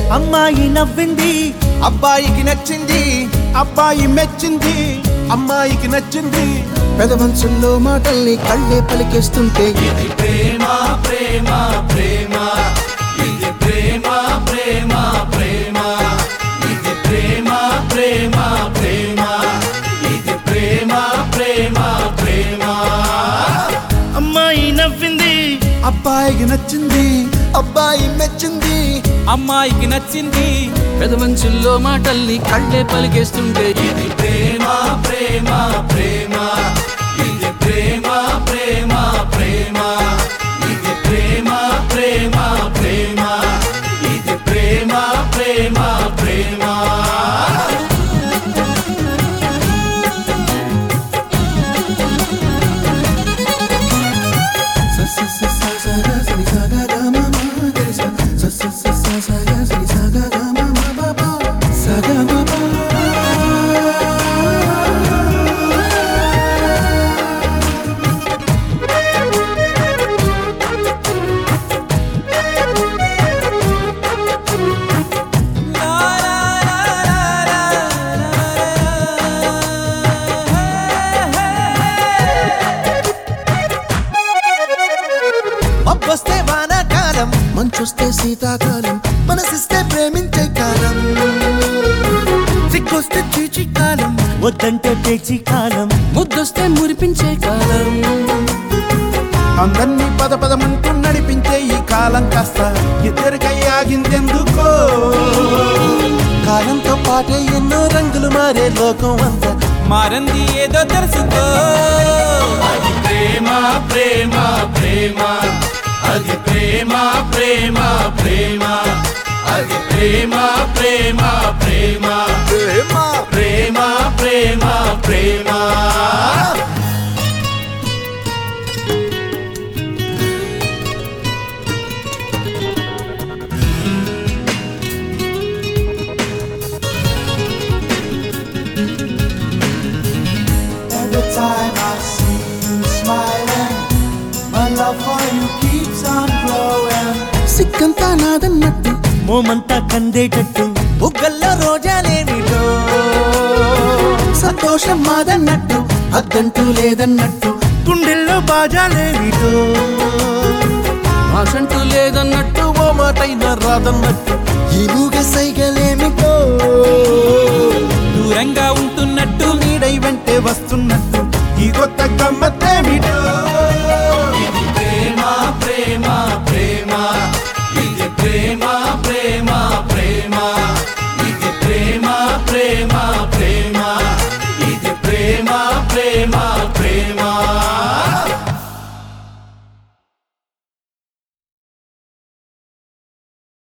అమ్మాయి నవ్వింది అబ్బాయికి నచ్చింది అబ్బాయి మెచ్చింది అమ్మాయికి నచ్చింది పెదవంచుల్లో మాటల్ని కళ్ళే పలికేస్తుంటే ఇది ప్రేమ ప్రేమ ప్రేమ ఇది ప్రేమ ప్రేమ ప్రేమ ఇది ప్రేమ ప్రేమ ప్రేమ ఇది ప్రేమ ప్రేమ ప్రేమ అమ్మాయి నవ్వింది అబ్బాయికి నచ్చింది అబ్బాయి మెచ్చింది అమ్మాయికి నచ్చింది పెదవంచుల్లో మాటల్ని కళ్ళే పలికేస్తుంటే ఇది ప్రేమ ప్రేమ ప్రేమ ఇది ప్రేమ ప్రేమ ప్రేమ ఇది ప్రేమ ప్రేమ ప్రేమ ఇది ప్రేమ ప్రేమ ప్రేమ మబ్బొస్తే వానాకాలం మంచొస్తే శీతాకాలం మనసిస్తే ప్రేమించే కాలం సిగ్గొస్తే చీచి కాలం వద్దంటే పేచి కాలం ముద్దొస్తే మురిపించే కాలం అందరినీ పద పదమంటూ నడిపించే ఈ కాలం కాస్త ఇద్దరికై ఆగిందెందుకో కాలంతో పాటే ఎన్నో రంగులు మారే లోకం అంతా మారంది ఏదో తెలుసుకో అది ప్రేమ ప్రేమ ప్రేమ అది ప్రేమ ప్రేమ ప్రేమ అది ప్రేమ ప్రేమ ప్రేమ ప్రేమ ప్రేమ ప్రేమ Every time I see you smiling, my love for you keeps on growing. సిక్కంతా నాదన్నట్టు మోమంతా కందేటట్టు బుగ్గల్లో రోజాలేమిటో సంతోషం మాదన్నట్టు అద్దంటూ లేదన్నట్టు గుండెల్లో బాజాలేమిటో భాషంటూ లేదన్నట్టు ఓ మాటైనా రాదన్నట్టు ఈ మూగ సైగలేమిటో దూరంగా ఉంటున్నట్టు నీడై వెంటే వస్తున్నట్టు ఈ కొత్త గమ్మత్తేమిటో